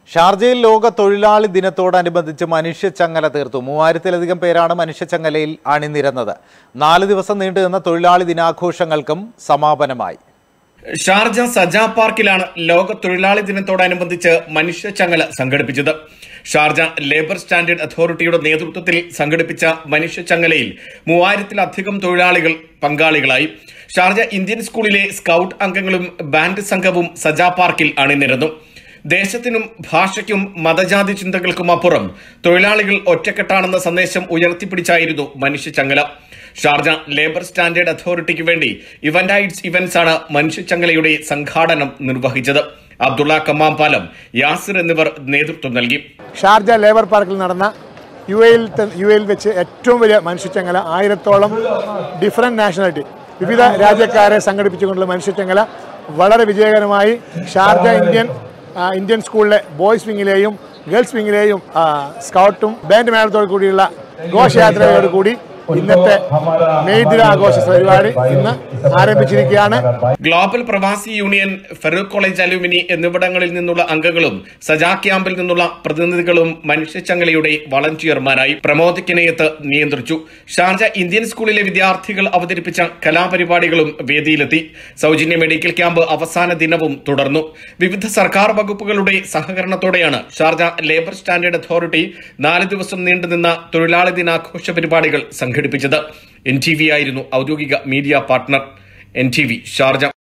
ഷാർജയിൽ ലോക തൊഴിലാളി ദിനത്തോടനുബന്ധിച്ച് മനുഷ്യച്ചങ്ങല തീർത്തു മൂവായിരത്തിലധികം പേരാണ് മനുഷ്യച്ചങ്ങലയിൽ അണിനിരന്നത് നാല് ദിവസം നീണ്ടുനിന്ന തൊഴിലാളി ദിനാഘോഷങ്ങൾക്കും സമാപനമായി ഷാർജ സജാ പാർക്കിലാണ് ലോക തൊഴിലാളി ദിനത്തോടനുബന്ധിച്ച് മനുഷ്യച്ചങ്ങല സംഘടിപ്പിച്ചത് ഷാർജ ലേബർ സ്റ്റാൻഡേർഡ് അതോറിറ്റിയുടെ നേതൃത്വത്തിൽ സംഘടിപ്പിച്ച മനുഷ്യച്ചങ്ങലയിൽ മൂവായിരത്തിലധികം തൊഴിലാളികൾ പങ്കാളികളായി ഷാർജ ഇന്ത്യൻ സ്കൂളിലെ സ്കൌട്ട് അംഗങ്ങളും ബാൻഡ് സംഘവും സജാ പാർക്കിൽ അണിനിരന്നു ദേശത്തിനും ഭാഷയ്ക്കും മതജാതി ചിന്തകൾക്കും അപ്പുറം തൊഴിലാളികൾ ഒറ്റക്കെട്ടാണെന്ന സന്ദേശം ഉയർത്തിപ്പിടിച്ചായിരുന്നു മനുഷ്യച്ചങ്ങല ഷാർജ ലേബർ സ്റ്റാൻഡേർഡ് അതോറിറ്റിക്ക് വേണ്ടി ഇവന്റൈറ്റ്സ് ഇവന്റ്സ് ആണ് മനുഷ്യച്ചങ്ങലയുടെ സംഘാടനം നിർവഹിച്ചത് അബ്ദുള്ള കമ്മാംപാലം യാസിർ എന്നിവർ നേതൃത്വം നൽകി ഷാർജ ലേബർ പാർക്കിൽ നടന്ന യു എയിൽ യു എയിൽ വെച്ച് ഏറ്റവും വലിയ മനുഷ്യച്ചങ്ങല ആയിരത്തോളം ഡിഫറെൻറ്റ് നാഷണാലിറ്റി വിവിധ രാജ്യക്കാരെ സംഘടിപ്പിച്ചുകൊണ്ടുള്ള മനുഷ്യച്ചങ്ങല വളരെ വിജയകരമായി ഷാർജ ഇന്ത്യൻ ആ, ഇന്ത്യൻ സ്കൂളിലെ ബോയ്സ് വിങ്ങിലെയും ഗേൾസ് വിങ്ങിലെയും ആ, സ്കൗട്ടും ബാൻഡ് മേളത്തോടു കൂടിയുള്ള ഘോഷയാത്രയോട് കൂടി ഇന്നത്തെ മെയ് ദിനാഘോഷ പരിപാടി ഇന്ന് ആരംഭിച്ചിരിക്കുകയാണ് ഗ്ലോബൽ പ്രവാസി യൂണിയൻ ഫറൂഖ് കോളേജ് അലൂമിനി എന്നിവിടങ്ങളിൽ നിന്നുള്ള അംഗങ്ങളും സജാ ക്യാമ്പിൽ നിന്നുള്ള പ്രതിനിധികളും മനുഷ്യച്ചങ്ങലയുടെ വളണ്ടിയർമാരായി പ്രമോദ് കിനയത്ത് നിയന്ത്രിച്ചു ഷാർജ ഇന്ത്യൻ സ്കൂളിലെ വിദ്യാർത്ഥികൾ അവതരിപ്പിച്ച കലാപരിപാടികളും വേദിയിലെത്തി സൗജന്യ മെഡിക്കൽ ക്യാമ്പ് അവസാന ദിനവും തുടർന്നു വിവിധ സർക്കാർ വകുപ്പുകളുടെ സഹകരണത്തോടെയാണ് ഷാർജ ലേബർ സ്റ്റാൻഡേർഡ് അതോറിറ്റി നാല് ദിവസം നീണ്ടുനിന്ന തൊഴിലാളി ദിനാഘോഷ പരിപാടികൾ സംഘടിപ്പിച്ചത് എൻ ടി വി ആയിരുന്നു ഔദ്യോഗിക media partner N T V Sharjah